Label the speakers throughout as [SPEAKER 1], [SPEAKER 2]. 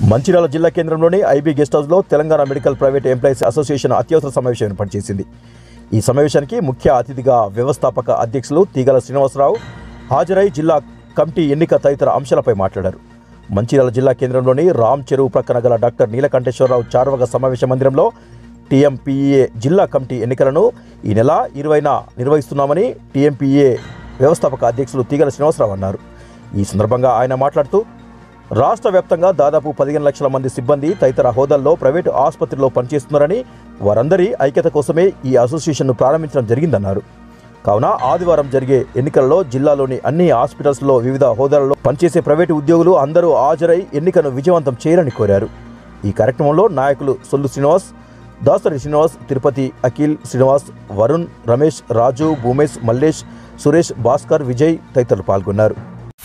[SPEAKER 1] మంచిర్యాల జిల్లా కేంద్రంలోని IB guest హౌస్లో Telangana medical private employees association అత్యవసర సమావేశం ఏర్పాటు చేసింది ఈ సమావేశానికి ముఖ్య అతిథిగా వ్యవస్థాపక అధ్యక్షులు తీగల శ్రీనివాసరావు హాజరై జిల్లా కమిటీ ఎన్నిక తదితర అంశాలపై మాట్లాడారు మంచిర్యాల జిల్లా కేంద్రంలోని రామ్ చెరువు ప్రక్కన గల డాక్టర్ నీలకంఠేశ్వరరావు చార్వగ సమావేశ మందిరంలో టీఎంపీఏ జిల్లా కమిటీ ఎన్నికలను ఈ నెల ఇరవైన నిర్వహిస్తున్నామని టీఎంపీఏ వ్యవస్థాపక అధ్యక్షులు తీగల శ్రీనివాసరావు అన్నారు ఈ సందర్భంగా ఆయన మాట్లాడుతూ రాష్ట్ర వ్యాప్తంగా దాదాపు పదిహేను లక్షల మంది సిబ్బంది తదితర హోదాల్లో ప్రైవేటు ఆసుపత్రిలో పనిచేస్తున్నారని వారందరి ఐక్యత కోసమే ఈ అసోసియేషన్ను ప్రారంభించడం జరిగిందన్నారు కావున ఆదివారం జరిగే ఎన్నికలలో జిల్లాలోని అన్ని హాస్పిటల్స్లో వివిధ హోదాలలో పనిచేసే ప్రైవేటు ఉద్యోగులు అందరూ హాజరై ఎన్నికను విజయవంతం చేయాలని కోరారు ఈ కార్యక్రమంలో నాయకులు సొల్లు శ్రీనివాస్ దాసరి శ్రీనివాస్ తిరుపతి అఖిల్ శ్రీనివాస్ వరుణ్ రమేష్ రాజు భూమేష్ మల్లేష్ సురేష్ భాస్కర్ విజయ్ తదితరులు పాల్గొన్నారు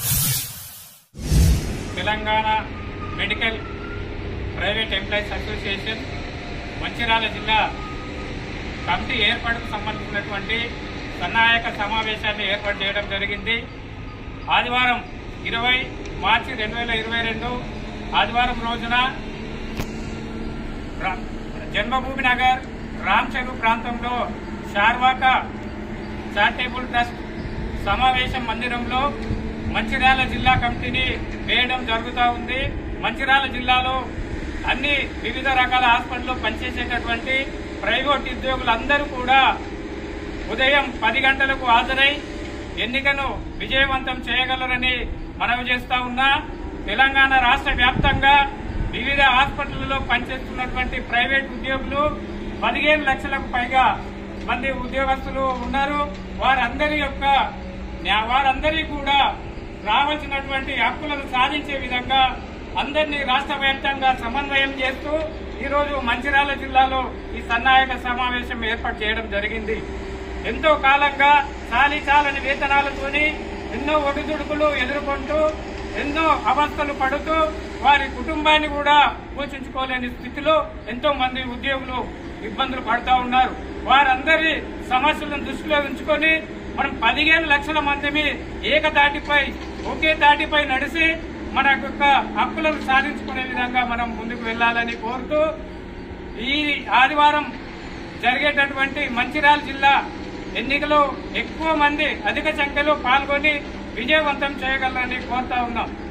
[SPEAKER 2] Telangana medical private employees association Mancherial జిల్లా కమిటీ ఏర్పాటుకు సంబంధించినటువంటి సన్నాయక సమావేశాన్ని ఏర్పాటు చేయడం జరిగింది ఆదివారం ఇరవై మార్చి రెండు వేల ఇరవై రెండు ఆదివారం రోజున రా- జన్మభూమి నగర్ రామ్ చెరువు ప్రాంతంలో షార్వాక చారిటబుల్ ట్రస్ట్ సమావేశం మందిరంలో మంచిర్యాల జిల్లా కమిటీని వేయడం జరుగుతూ ఉంది మంచిర్యాల జిల్లాలో అన్ని వివిధ రకాల హాస్పిటల్లో పనిచేసేటటువంటి ప్రైవేట్ ఉద్యోగులందరూ కూడా ఉదయం పది గంటలకు హాజరై ఎన్నికను విజయవంతం చేయగలరని మనవి చేస్తా ఉన్నా తెలంగాణ రాష్ట్ర వ్యాప్తంగా వివిధ హాస్పిటళ్లలో పనిచేస్తున్నటువంటి ప్రైవేట్ ఉద్యోగులు పదిహేను లక్షలకు పైగా మంది ఉద్యోగస్తులు ఉన్నారు వారందరి యొక్క న్యా- వారందరి కూడా రావాల్సినటువంటి హక్కులను సాధించే విధంగా అందరినీ రాష్ట్ర వ్యాప్తంగా సమన్వయం చేస్తూ ఈరోజు మంచిర్యాల జిల్లాలో ఈ సన్నాయక సమావేశం ఏర్పాటు చేయడం జరిగింది ఎంతో కాలంగా చాలీ చాలని వేతనాలతోని ఎన్నో ఒడిదుడుకులు ఎదుర్కొంటూ ఎన్నో అవస్థలు పడుతూ వారి కుటుంబాన్ని కూడా పోషించుకోలేని స్థితిలో ఎంతో మంది ఉద్యోగులు ఇబ్బందులు పడుతూ ఉన్నారు వారందరి సమస్యలను దృష్టిలో ఉంచుకొని మనం పదిహేను లక్షల మందిని ఏకతాటిపై ఒకే తాటిపై నడిచి మన యొక్క హక్కులను సాధించుకునే విధంగా మనం ముందుకు వెళ్లాలని కోరుతూ ఈ ఆదివారం జరిగేటటువంటి మంచిర్యాల జిల్లా ఎన్నికలో ఎక్కువ మంది అధిక సంఖ్యలో పాల్గొని విజయవంతం చేయగలరని కోరుతా ఉన్నాం